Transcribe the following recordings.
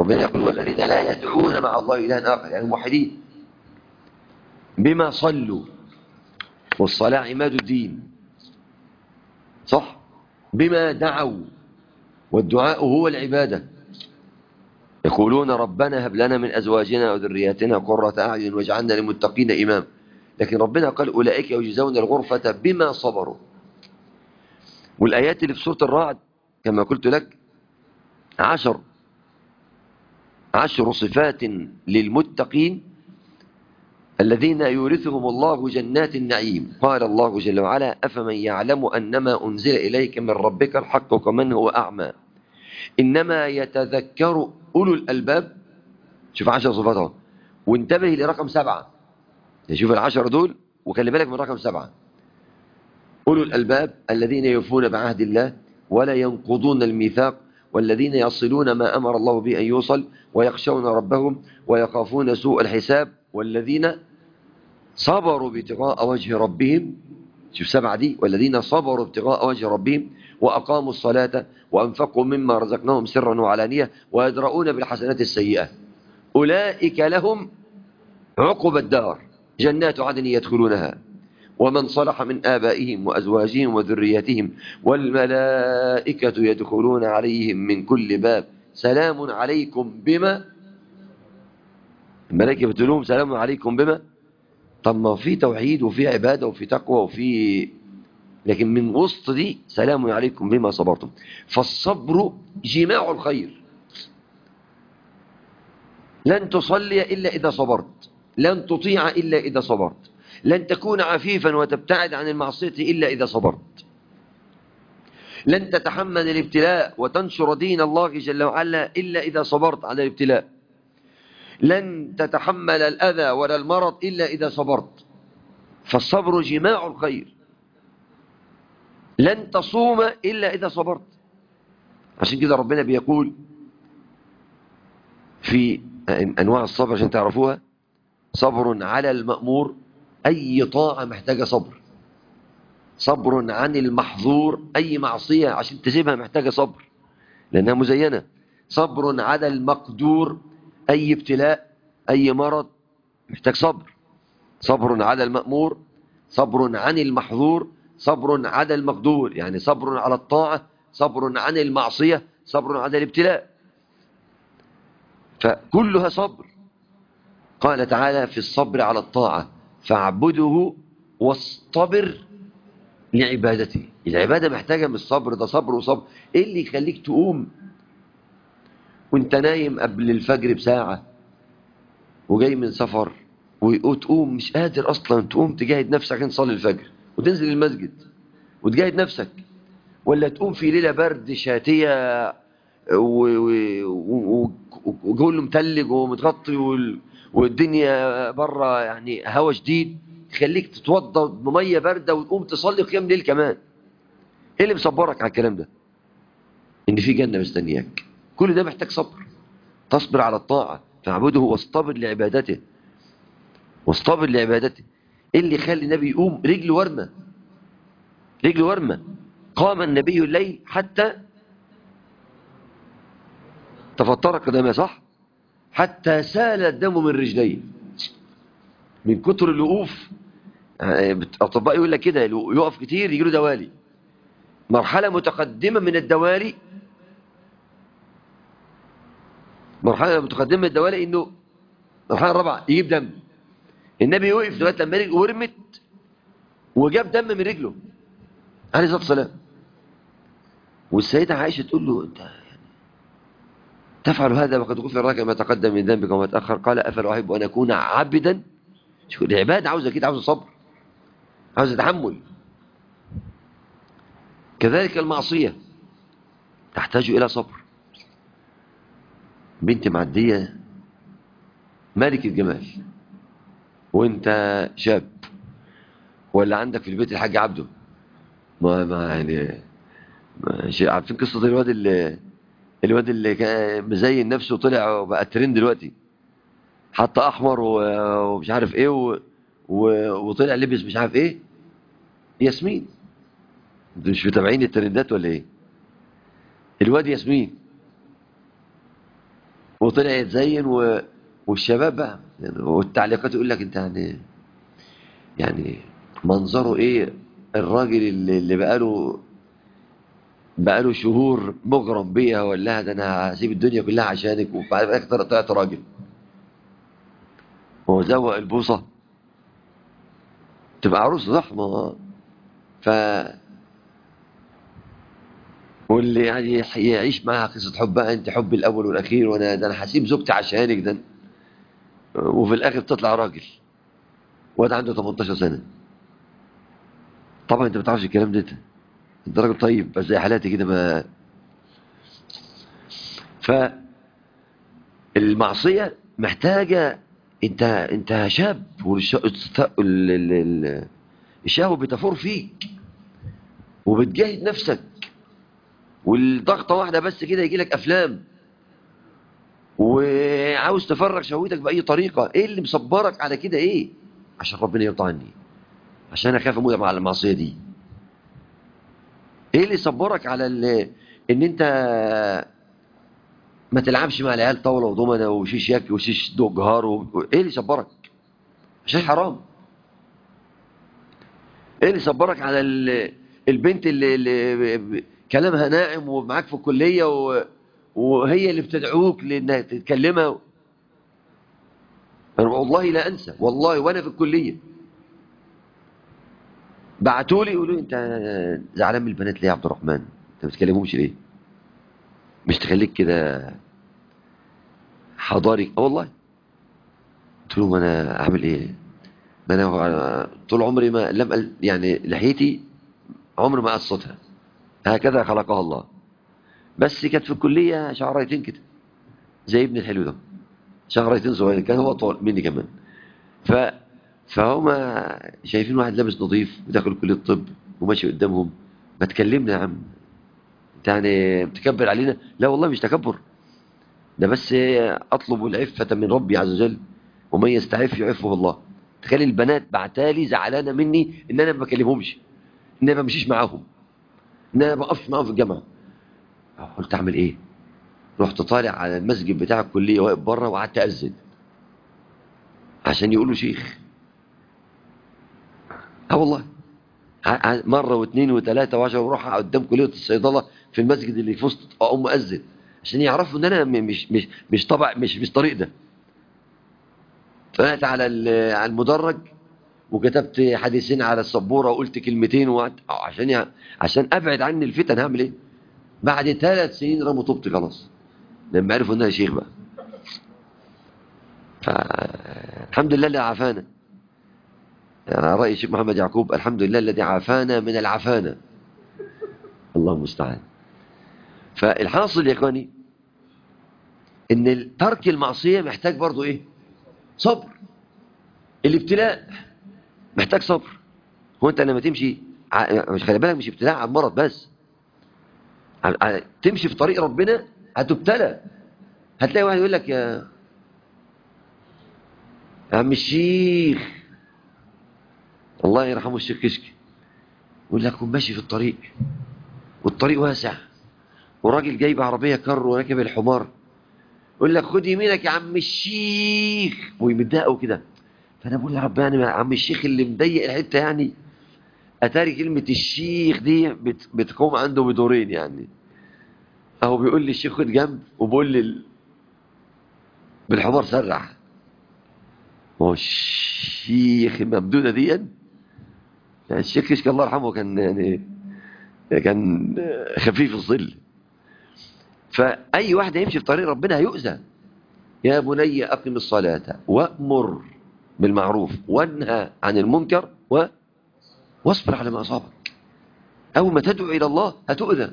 ربنا يقول والذين لا يدعون مع الله إلها آخر يعني الموحدين بما صلوا والصلاة عماد الدين صح بما دعوا والدعاء هو العبادة يقولون ربنا هب لنا من أزواجنا وذرياتنا قرة أعين واجعلنا للمتقين إمام لكن ربنا قال أولئك يجزون الغرفة بما صبروا والآيات اللي في سورة الرعد كما قلت لك عشر عشر صفات للمتقين الذين يورثهم الله جنات النعيم قال الله جل وعلا أفمن يعلم أنما أنزل إليك من ربك الحق كمن هو أعمى إنما يتذكر أولو الألباب شوف عشر صفات اهو وانتبه لرقم سبعة شوف العشر دول وخلي بالك من رقم سبعة أولو الألباب الذين يوفون بعهد الله ولا ينقضون الميثاق والذين يصلون ما أمر الله به أن يوصل ويخشون ربهم ويخافون سوء الحساب والذين صبروا ابتغاء وجه ربهم شوف سبعة دي والذين صبروا ابتغاء وجه ربهم وأقاموا الصلاة وأنفقوا مما رزقناهم سرا وعلانية ويدرؤون بالحسنات السيئة أولئك لهم عقب الدار جنات عدن يدخلونها ومن صلح من آبائهم وأزواجهم وذرياتهم والملائكة يدخلون عليهم من كل باب سلام عليكم بما الملائكة بتقولهم سلام عليكم بما طب ما في توحيد وفي عبادة وفي تقوى وفي لكن من وسط دي سلام عليكم بما صبرتم فالصبر جماع الخير لن تصلي إلا إذا صبرت لن تطيع إلا إذا صبرت لن تكون عفيفا وتبتعد عن المعصية إلا إذا صبرت لن تتحمل الابتلاء وتنشر دين الله جل وعلا إلا إذا صبرت على الابتلاء لن تتحمل الأذى ولا المرض إلا إذا صبرت فالصبر جماع الخير لن تصوم إلا إذا صبرت عشان كده ربنا بيقول في أنواع الصبر عشان تعرفوها صبر على المأمور أي طاعة محتاجة صبر صبر عن المحظور أي معصية عشان تسيبها محتاجة صبر لأنها مزينة صبر على المقدور أي ابتلاء أي مرض محتاج صبر صبر على المأمور صبر عن المحظور صبر على المقدور يعني صبر على الطاعة صبر عن المعصية صبر على الابتلاء فكلها صبر قال تعالى في الصبر على الطاعة فاعبده واصطبر لعبادته العبادة محتاجة من الصبر ده صبر وصبر ايه اللي يخليك تقوم وانت نايم قبل الفجر بساعة وجاي من سفر وتقوم مش قادر اصلا تقوم تجاهد نفسك عشان تصلي الفجر وتنزل المسجد وتجاهد نفسك ولا تقوم في ليلة برد شاتية وجوله متلج ومتغطي والدنيا بره يعني هوا شديد يخليك تتوضى بميه بارده وتقوم تصلي قيام ليل كمان ايه اللي مصبرك على الكلام ده ان في جنه مستنياك كل ده محتاج صبر تصبر على الطاعه فاعبده واصطبر لعبادته واصطبر لعبادته ايه اللي يخلي النبي يقوم رجله ورمه رجله ورمه قام النبي الليل حتى تفطر قدمه صح حتى سال الدم من رجليه من كتر الوقوف الاطباء يقول لك كده يقف كتير يجي له دوالي مرحله متقدمه من الدوالي مرحله متقدمه من الدوالي انه المرحله الرابعه يجيب دم النبي وقف لغايه لما رجله ورمت وجاب دم من رجله عليه الصلاه والسلام والسيده عائشه تقول له انت تفعل هذا وقد غفر لك ما تقدم من ذنبك وما تأخر قال أفلا أحب أن أكون عبدا شوف العبادة عاوزة كده عاوزة صبر عاوزة تحمل كذلك المعصية تحتاج إلى صبر بنت معدية ملكة جمال وانت شاب ولا عندك في البيت الحاج عبده ما ما يعني ما شيء عارفين قصة الواد اللي الواد اللي كان مزين نفسه وطلع وبقى ترند دلوقتي حط احمر ومش عارف ايه و... و... وطلع لبس مش عارف ايه ياسمين انتوا مش متابعين الترندات ولا ايه الواد ياسمين وطلع يتزين و... والشباب بقى يعني والتعليقات يقول لك انت يعني يعني منظره ايه الراجل اللي, اللي بقاله بقاله شهور مغرم بيها ولا ده انا هسيب الدنيا كلها عشانك وبعد ذلك طلعت راجل هو زوق البوصه تبقى عروس ضخمه ف واللي يعني يعيش معاها قصه حب بقى انت حبي الاول والاخير وانا ده انا هسيب زوجتي عشانك ده وفي الاخر تطلع راجل واد عنده 18 سنه طبعا انت ما بتعرفش الكلام ده انت راجل طيب بس زي حالاتي كده ما ف المعصيه محتاجه انت انت شاب والشهوه بتفور فيك وبتجاهد نفسك والضغطه واحده بس كده يجي لك افلام وعاوز تفرغ شهوتك باي طريقه ايه اللي مصبرك على كده ايه عشان ربنا يرضى عني عشان اخاف اموت مع المعصيه دي ايه اللي يصبرك على اللي ان انت ما تلعبش مع العيال طاوله وضمنه وشيش ياكي وشيش دو جهار و... ايه اللي يصبرك عشان حرام ايه اللي يصبرك على ال... البنت اللي, اللي كلامها ناعم ومعاك في الكليه و... وهي اللي بتدعوك لانها تتكلمها أنا والله لا انسى والله وانا في الكليه بعتوا لي يقولوا لي انت زعلان من البنات ليه يا عبد الرحمن انت ما بتكلمهمش ليه مش تخليك كده حضاري اه والله قلت لهم انا اعمل ايه ما انا طول عمري ما لم يعني لحيتي عمري ما قصتها هكذا خلقها الله بس كانت في الكليه شعريتين كده زي ابن الحلو ده شعريتين صغيرين كان هو اطول مني كمان ف فهم شايفين واحد لابس نظيف وداخل كليه الطب وماشي قدامهم ما تكلمنا يا عم انت يعني بتكبر علينا لا والله مش تكبر ده بس اطلب العفه من ربي عز وجل ومن يستعف يعفه الله تخيل البنات بعتالي زعلانه مني ان انا ما بكلمهمش ان انا ما بمشيش معاهم ان انا ما بقفش معاهم في الجامعه قلت اعمل ايه رحت طالع على المسجد بتاع الكليه واقف بره وقعدت اذن عشان يقولوا شيخ اه والله مرة واثنين وثلاثة وعشرة وروح قدام كلية الصيدلة في المسجد اللي في وسط أقوم مؤذن عشان يعرفوا ان انا مش مش مش طبع مش مش طريق ده طلعت على على المدرج وكتبت حديثين على السبوره وقلت كلمتين وقت عشان عشان ابعد عني الفتن هعمل ايه بعد ثلاث سنين رموا طوبتي خلاص لما عرفوا ان انا شيخ بقى فالحمد لله اللي عافانا يعني رأي الشيخ محمد يعقوب الحمد لله الذي عافانا من العفانة الله المستعان فالحاصل يا اخواني ان ترك المعصية محتاج برضو ايه صبر الابتلاء محتاج صبر هو انت لما تمشي مش خلي بالك مش ابتلاء على المرض بس تمشي في طريق ربنا هتبتلى هتلاقي واحد يقول لك يا عم الشيخ الله يرحمه الشيخ كشكي يقول لك ماشي في الطريق والطريق واسع وراجل جايب عربية كر وراكب الحمار يقول لك خد يمينك يا عم الشيخ ويمدقه كده فانا بقول يا رب يعني يا عم الشيخ اللي مضيق الحته يعني اتاري كلمه الشيخ دي بت بتقوم عنده بدورين يعني اهو بيقول لي الشيخ خد جنب وبقول لي بالحمار سرع ما هو الشيخ الممدوده دي يعني الشيخ كشك الله يرحمه كان يعني كان خفيف الظل فأي واحد يمشي في طريق ربنا هيؤذى يا بني أقم الصلاة وأمر بالمعروف وانهى عن المنكر و... واصبر على ما أصابك أول ما تدعو إلى الله هتؤذى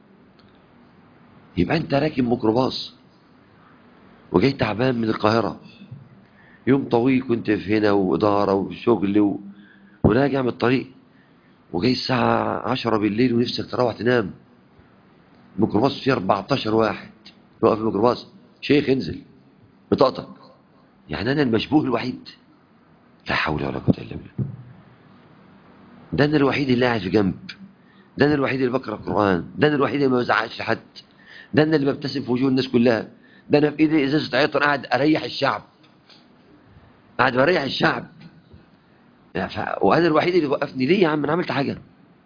يبقى أنت راكب ميكروباص وجاي تعبان من القاهرة يوم طويل كنت في هنا وإدارة وشغل و... وراجع من الطريق وجاي الساعة عشرة بالليل ونفسك تروح تنام الميكروباص فيه 14 واحد يقف الميكروباص شيخ انزل بطاقتك يعني انا المشبوه الوحيد لا حول ولا قوه الا بالله ده انا الوحيد اللي قاعد في جنب ده انا الوحيد اللي بقرا القران ده انا الوحيد اللي ما بزعقش لحد ده انا اللي ببتسم في وجوه الناس كلها ده انا في ايدي ازازه عطر قاعد اريح الشعب قاعد بريح الشعب يعني ف... وانا الوحيد اللي وقفني ليه يا عم انا عملت حاجه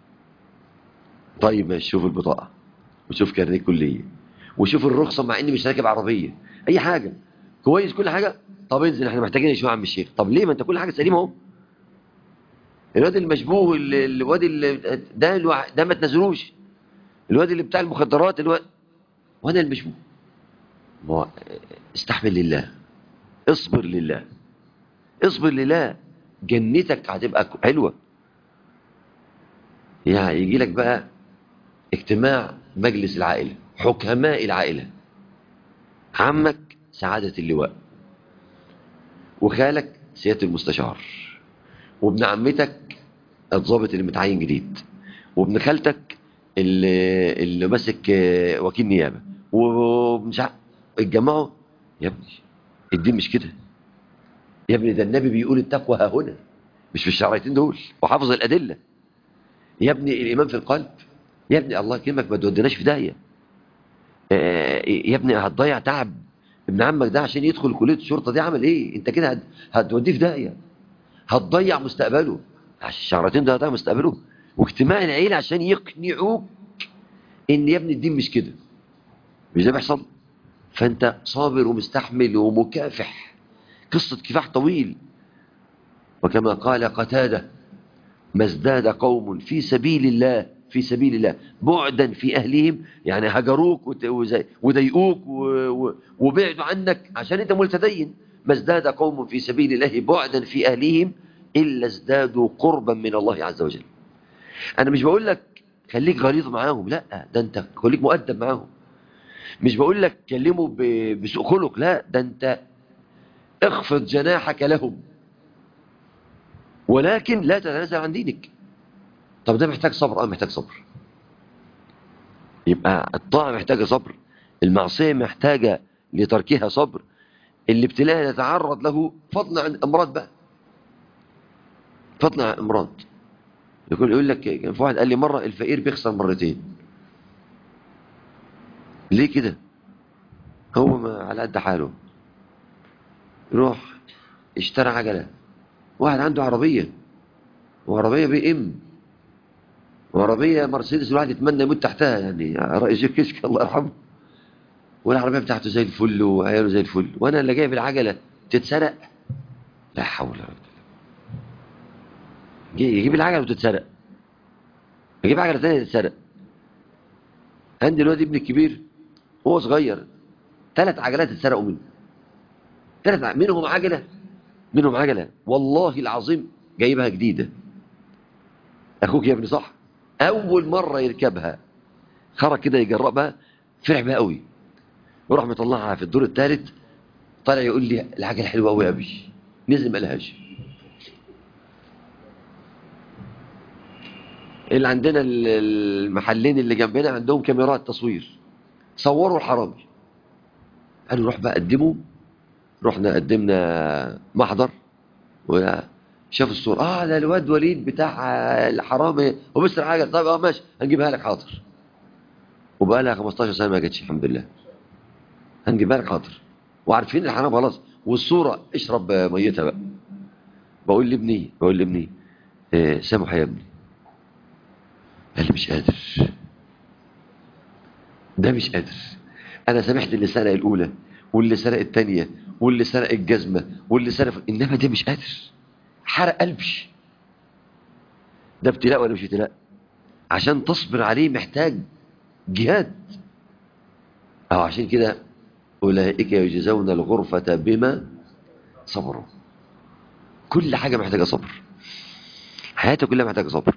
طيب ماشي شوف البطاقه وشوف كارنيه كليه وشوف الرخصه مع اني مش راكب عربيه اي حاجه كويس كل حاجه طب انزل احنا محتاجين شويه يا عم الشيخ طب ليه ما انت كل حاجه سليمه اهو الواد المشبوه ال- الواد اللي ده الوع- ده ما تنزلوش الواد اللي بتاع المخدرات الواد وانا المشبوه ما هو استحمل لله اصبر لله اصبر لله جنتك هتبقى حلوه يعني يجي لك بقى اجتماع مجلس العائله حكماء العائله عمك سعاده اللواء وخالك سياده المستشار وابن عمتك الضابط اللي متعين جديد وابن خالتك اللي, اللي ماسك آه، وكيل نيابه ومش عارف اتجمعوا يا ابني الدين مش كده يا ابني ده النبي بيقول التقوى ها هنا مش في الشرعيتين دول وحافظ الادله يا ابني الايمان في القلب يا ابني الله يكرمك ما توديناش في داهيه آه، يا ابني هتضيع تعب ابن عمك ده عشان يدخل كليه الشرطه دي عمل ايه انت كده هت- هتوديه في داهيه هتضيع مستقبله عشان الشعرتين ده هتضيع مستقبله واجتماع العيله عشان يقنعوك ان يا ابني الدين مش كده مش ده بيحصل فانت صابر ومستحمل ومكافح قصه كفاح طويل وكما قال قتاده ما ازداد قوم في سبيل الله في سبيل الله بعدا في اهلهم يعني هجروك وت- وزي- وضايقوك و- و- وبعدوا عنك عشان انت متدين ما ازداد قوم في سبيل الله بعدا في اهلهم الا ازدادوا قربا من الله عز وجل انا مش بقول لك خليك غليظ معاهم لا ده انت خليك مؤدب معاهم مش بقول لك كلمه ب- بسوء خلق لا ده انت اخفض جناحك لهم ولكن لا تتنازل عن دينك طب ده محتاج صبر اه محتاج صبر يبقى الطاعة محتاجة صبر المعصية محتاجة لتركها صبر الابتلاء يتعرض له فضلا عن امراض بقى فضلا عن امراض يقول يقول لك كان في واحد قال لي مرة الفقير بيخسر مرتين ليه كده هو ما على قد حاله يروح اشترى عجلة واحد عنده عربية وعربية بي ام وعربية مرسيدس الواحد يتمنى يموت تحتها يعني رئيس الكشك الله يرحمه والعربية بتاعته زي الفل وعياله زي الفل وانا اللي جايب العجلة تتسرق لا حول ولا قوة يجي- يجيب العجلة وتتسرق يجيب عجلة تانية تتسرق عندي الواد ابني الكبير وهو صغير ثلاث عجلات اتسرقوا منه ثلاث ع- منهم عجلة منهم عجلة والله العظيم جايبها جديدة أخوك يا ابني صح أول مرة يركبها خرج كده يجربها فرح بها قوي وراح مطلعها في الدور الثالث طالع يقول لي العجلة حلوة قوي يا أبي نزل ما لهاش اللي عندنا ال- المحلين اللي جنبنا عندهم كاميرات تصوير صوروا الحرامي قالوا روح بقى قدموا رحنا قدمنا محضر وشاف الصورة اه ده الواد وليد بتاع الحرامي ومستر حاجة طيب اه ماشي هنجيبها لك حاضر وبقى لها 15 سنة ما جاتش الحمد لله هنجيبها لك حاضر وعارفين الحرام خلاص والصورة اشرب ميتها بقى بقول لابني بقول لابني آه سامح يا ابني قال لي مش قادر ده مش قادر انا سامحت اللي سرق الاولى واللي سرق الثانيه واللي سرق الجزمه واللي سرق انما ده مش قادر حرق قلبي ده ابتلاء ولا مش ابتلاء عشان تصبر عليه محتاج جهاد او عشان كده اولئك يجزون الغرفه بما صبروا كل حاجه محتاجه صبر حياتك كلها محتاجه صبر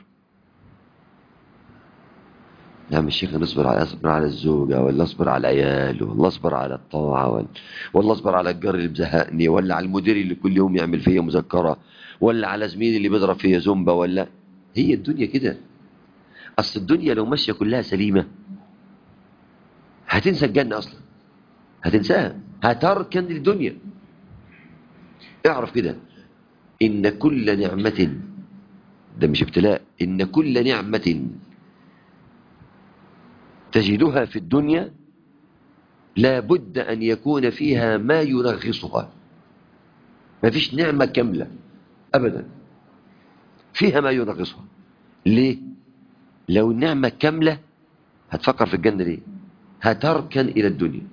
يا عم الشيخ نصبر على اصبر على الزوجة ولا اصبر على العيال ولا اصبر على الطاعة ولا, ولا اصبر على الجار اللي مزهقني ولا على المدير اللي كل يوم يعمل فيا مذكرة ولا على زميلي اللي بيضرب فيا زومبا ولا هي الدنيا كده اصل الدنيا لو ماشية كلها سليمة هتنسى الجنة اصلا هتنساها هتركن الدنيا اعرف كده ان كل نعمة ده مش ابتلاء ان كل نعمة تجدها في الدنيا لا بد أن يكون فيها ما ينغصها ما فيش نعمة كاملة أبدا فيها ما ينغصها ليه لو النعمة كاملة هتفكر في الجنة ليه هتركن إلى الدنيا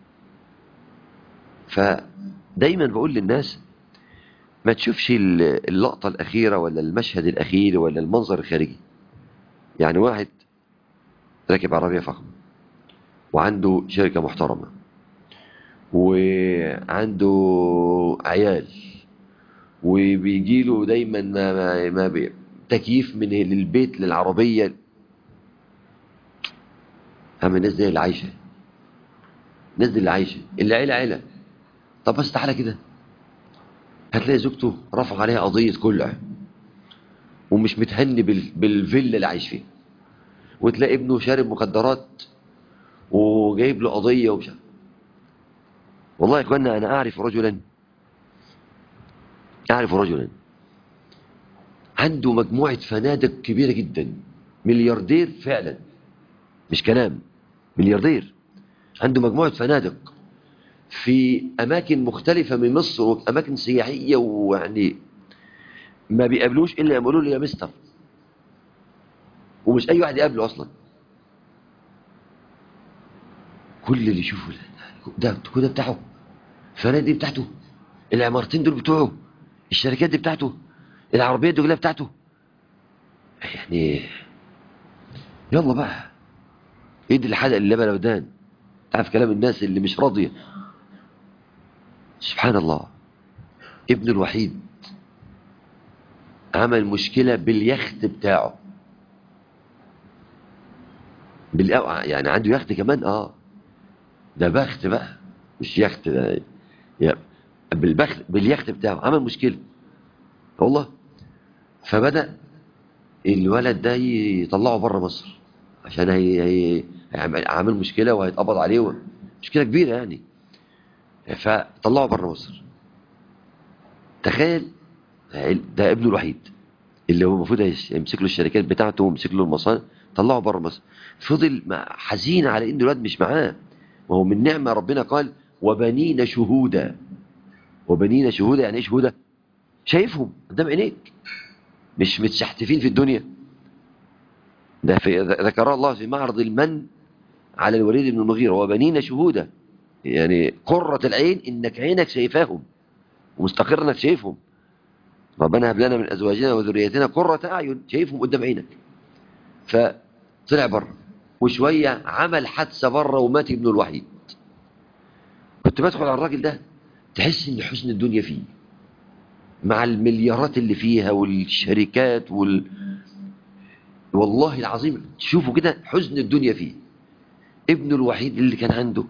فدايما بقول للناس ما تشوفش اللقطة الأخيرة ولا المشهد الأخير ولا المنظر الخارجي يعني واحد راكب عربية فخمة وعنده شركة محترمة وعنده عيال وبيجي له دايما ما ما ما بي تكييف من البيت للعربية أما الناس دي اللي عايشة الناس دي اللي عايشة اللي عيلة عيلة طب بس تعالى كده هتلاقي زوجته رفع عليها قضية كلع ومش متهني بالفيلا اللي عايش فيها وتلاقي ابنه شارب مخدرات وجايب له قضية ومش والله يا اخوانا انا اعرف رجلا اعرف رجلا عنده مجموعة فنادق كبيرة جدا ملياردير فعلا مش كلام ملياردير عنده مجموعة فنادق في أماكن مختلفة من مصر وأماكن سياحية ويعني ما بيقابلوش إلا يقولوا له يا مستر ومش أي واحد يقابله أصلا كل اللي يشوفه ده ده بتاعه الفنادق دي بتاعته العمارتين دول بتوعه الشركات دي بتاعته العربيات دي كلها بتاعته يعني يلا بقى ايدي الحلقة اللي لبن ودان تعرف كلام الناس اللي مش راضية سبحان الله ابن الوحيد عمل مشكلة باليخت بتاعه بال... يعني عنده يخت كمان اه ده بخت بقى مش يخت ده بالبخت باليخت بتاعه عمل مشكلة والله فبدأ الولد ده يطلعه بره مصر عشان هي هي عامل مشكلة وهيتقبض عليه مشكلة كبيرة يعني فطلعه بره مصر تخيل ده ابنه الوحيد اللي هو المفروض يمسك له الشركات بتاعته ويمسك له المصانع طلعه بره مصر فضل حزين على ان الولد مش معاه وهو من نعمة ربنا قال وبنين شهودا وبنين شهودا يعني ايه شهودا شايفهم قدام عينيك مش متشحتفين في الدنيا ده في ذكر الله في معرض المن على الوليد بن المغيرة وبنين شهودا يعني قرة العين انك عينك شايفاهم ومستقر انك شايفهم ربنا هب لنا من ازواجنا وذرياتنا قرة اعين شايفهم قدام عينك فطلع بره وشوية عمل حادثة بره ومات ابنه الوحيد كنت بدخل على الراجل ده تحس ان حسن الدنيا فيه مع المليارات اللي فيها والشركات وال والله العظيم تشوفوا كده حزن الدنيا فيه ابنه الوحيد اللي كان عنده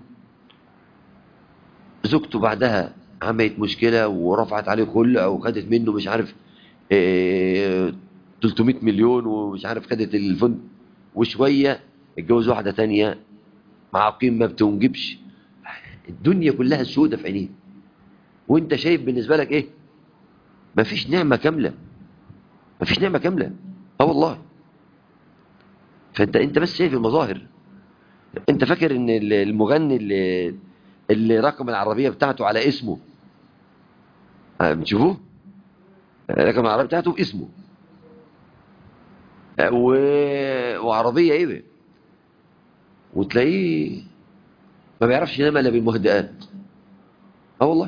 زوجته بعدها عملت مشكلة ورفعت عليه خلع وخدت منه مش عارف ايه 300 مليون ومش عارف خدت الفندق وشوية اتجوز واحدة تانية مع قيمة ما بتنجبش الدنيا كلها سودة في عينيه وانت شايف بالنسبة لك ايه مفيش نعمة كاملة مفيش نعمة كاملة اه والله فانت انت بس شايف المظاهر انت فاكر ان المغني اللي اللي رقم العربية بتاعته على اسمه بتشوفوه رقم العربية بتاعته باسمه و... وعربية ايه وتلاقيه ما بيعرفش ينام الا بالمهدئات اه والله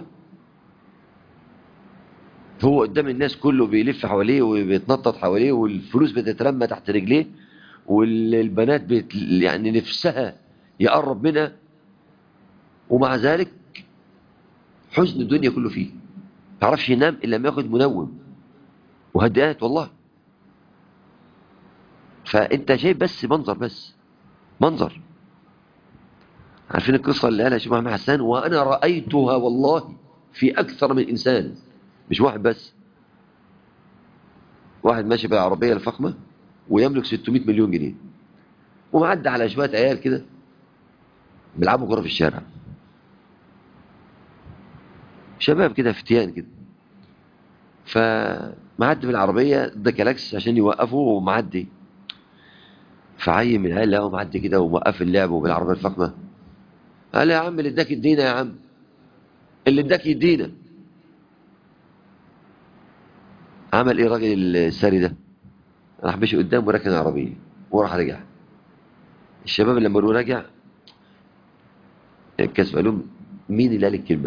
هو قدام الناس كله بيلف حواليه وبيتنطط حواليه والفلوس بتترمى تحت رجليه والبنات بت... يعني نفسها يقرب منها ومع ذلك حزن الدنيا كله فيه ما يعرفش ينام الا لما ياخد منوم وهدئات والله فانت شايف بس منظر بس منظر عارفين القصة اللي قالها شيخ محمد حسان وأنا رأيتها والله في أكثر من إنسان مش واحد بس واحد ماشي بالعربية الفخمة ويملك 600 مليون جنيه ومعدى على شوية عيال كده بيلعبوا كرة في الشارع شباب كده فتيان كده فمعدي بالعربية ده كلاكس عشان يوقفوا ومعدي فعين من العيال لقوا معدي كده وموقف اللعب وبالعربية الفخمة قال يا عم اللي اداك يدينا يا عم اللي اداك يدينا عمل ايه الراجل الساري ده راح مشي قدام وركن العربيه وراح رجع الشباب لما قالوا رجع الكسب قال لهم مين اللي قال الكلمه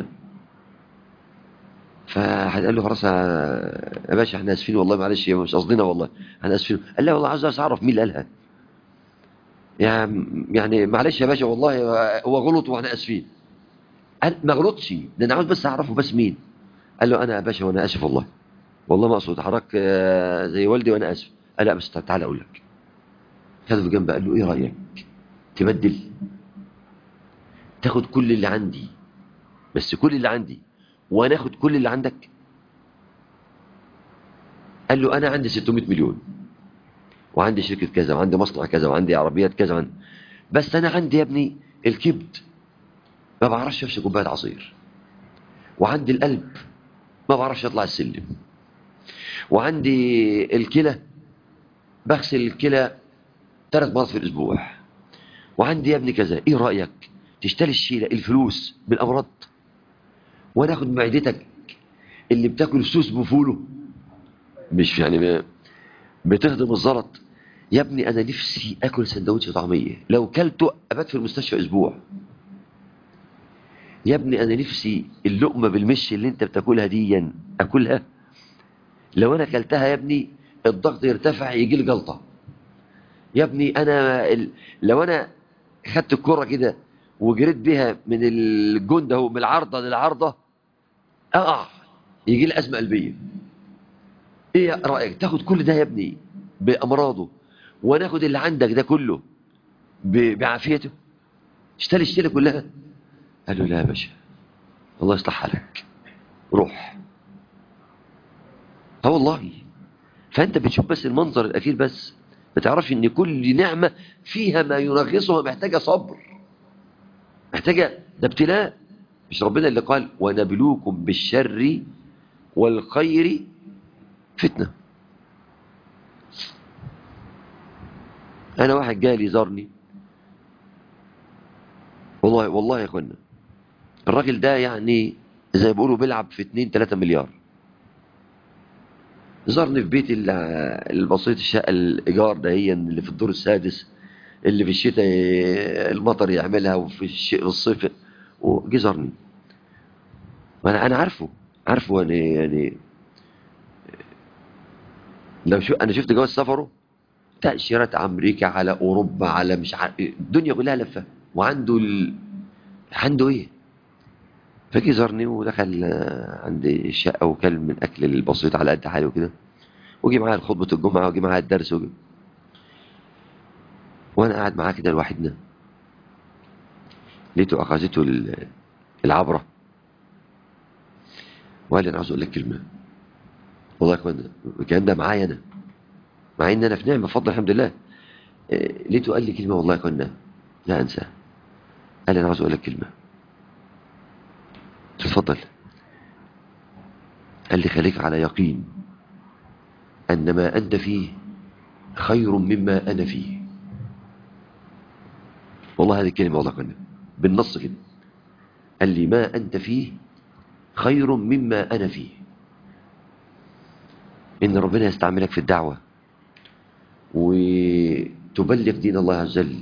فحد قال له خلاص يا باشا احنا اسفين والله معلش مش قصدنا والله احنا اسفين قال لا والله عايز اعرف مين اللي قالها يعني يعني معلش يا باشا والله هو غلط واحنا اسفين قال ما غلطش ده انا عاوز بس اعرفه بس مين قال له انا يا باشا وانا اسف والله والله ما اقصد حضرتك زي والدي وانا اسف قال لا بس تعالى اقول لك خده في جنب قال له ايه رايك تبدل تاخد كل اللي عندي بس كل اللي عندي وانا اخد كل اللي عندك قال له انا عندي 600 مليون وعندي شركة كذا وعندي مصنع كذا وعندي عربيات كذا وعندي بس انا عندي يا ابني الكبد ما بعرفش اشرب كوبايه عصير وعندي القلب ما بعرفش اطلع السلم وعندي الكلى بغسل الكلى ثلاث مرات في الاسبوع وعندي يا ابني كذا ايه رايك تشتري الشيله الفلوس بالامراض وناخد معدتك اللي بتاكل سوس بفوله مش يعني بتهضم الزلط يا ابني انا نفسي اكل سندوتش طعميه لو كلته ابات في المستشفى اسبوع يا ابني انا نفسي اللقمه بالمش اللي انت بتاكلها دي اكلها لو انا اكلتها يا ابني الضغط يرتفع يجي لي جلطه يا ابني انا ال... لو انا خدت الكره كده وجريت بيها من الجون ده من العارضه للعارضه اقع يجي لي ازمه قلبيه ايه رايك تاخد كل ده يا ابني بامراضه وناخد اللي عندك ده كله ب... بعافيته اشتري الشيله كلها قال له لا يا باشا الله يصلح حالك روح اه والله فانت بتشوف بس المنظر الاخير بس ما تعرفش ان كل نعمه فيها ما ينغصها محتاجه صبر محتاجه ده ابتلاء مش ربنا اللي قال ونبلوكم بالشر والخير فتنه انا واحد جالي زارني والله والله يا اخوانا الراجل ده يعني زي ما بيقولوا بيلعب في 2 3 مليار زارني في بيتي البسيط الشقه الايجار ده هي اللي في الدور السادس اللي في الشتاء المطر يعملها وفي الصيف وجي زارني وانا انا عارفه عارفه يعني يعني لو شو انا شفت جواز سفره تأشيرات امريكا على اوروبا على مش عارف الدنيا كلها لفه وعنده ال... عنده ايه فجي زارني ودخل عندي الشقه وكل من اكل البسيط على قد حاله وكده وجي معايا خطبه الجمعه وجي معايا الدرس وجي وانا قاعد معاه كده لوحدنا لقيته اخذته العبره وقال لي انا عاوز اقول لك كلمه والله يا اخوانا الكلام ده معايا انا مع ان انا في نعمه بفضل الحمد لله لقيته قال لي كلمه والله يا اخوانا لا انساها قال لي انا عاوز اقول لك كلمه تفضل قال لي خليك على يقين ان ما انت فيه خير مما انا فيه والله هذه الكلمه والله كنا بالنص كده قال لي ما انت فيه خير مما انا فيه ان ربنا يستعملك في الدعوه وتبلغ دين الله عز وجل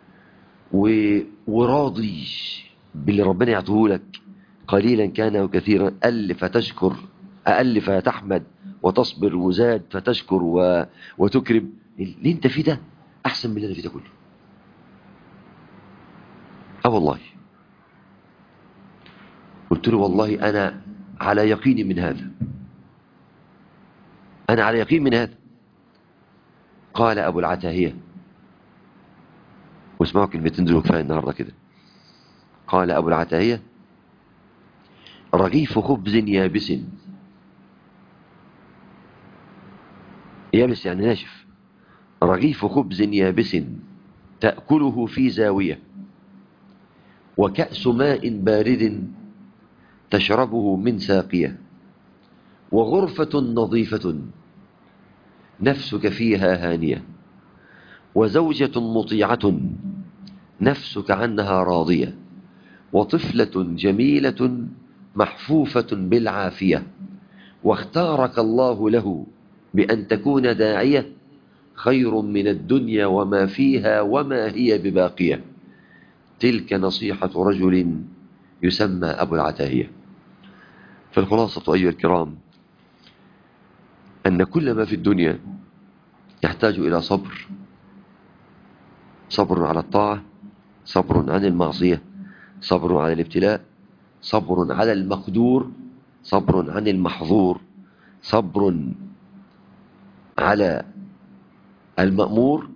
وراضي باللي ربنا يعطيه لك قليلا كان وكثيرا أقل فتشكر أقل فتحمد وتصبر وزاد فتشكر و... وتكرم اللي انت فيه ده أحسن من اللي أنا فيه ده كله أه والله قلت له والله أنا على يقين من هذا أنا على يقين من هذا قال أبو العتاهية واسمعوا كلمتين دول كفاية النهاردة كده قال أبو العتاهية رغيف خبز يابس يابس يعني ناشف رغيف خبز يابس تأكله في زاوية وكأس ماء بارد تشربه من ساقية وغرفة نظيفة نفسك فيها هانية وزوجة مطيعة نفسك عنها راضية وطفلة جميلة محفوفة بالعافية واختارك الله له بأن تكون داعية خير من الدنيا وما فيها وما هي بباقية تلك نصيحة رجل يسمى أبو العتاهية فالخلاصة أيها الكرام أن كل ما في الدنيا يحتاج إلى صبر صبر على الطاعة صبر عن المعصية صبر على الابتلاء صبر على المقدور صبر عن المحظور صبر على المأمور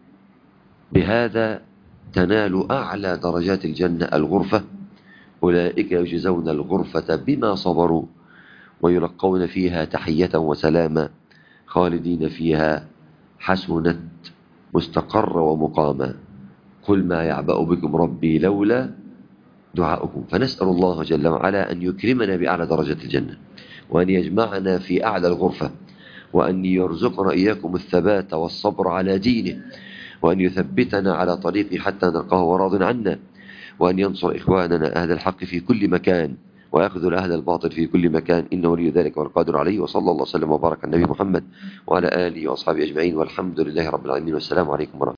بهذا تنال أعلى درجات الجنة الغرفة أولئك يجزون الغرفة بما صبروا ويلقون فيها تحية وسلاما خالدين فيها حسنت مستقر ومقاما قل ما يعبأ بكم ربي لولا دعاؤكم فنسأل الله جل وعلا أن يكرمنا بأعلى درجة الجنة وأن يجمعنا في أعلى الغرفة وأن يرزقنا إياكم الثبات والصبر على دينه وأن يثبتنا على طريقه حتى نلقاه وراض عنا وأن ينصر إخواننا أهل الحق في كل مكان ويأخذ أهل الباطل في كل مكان إنه ولي ذلك والقادر عليه وصلى الله وسلم وبارك على النبي محمد وعلى آله وأصحابه أجمعين والحمد لله رب العالمين والسلام عليكم ورحمة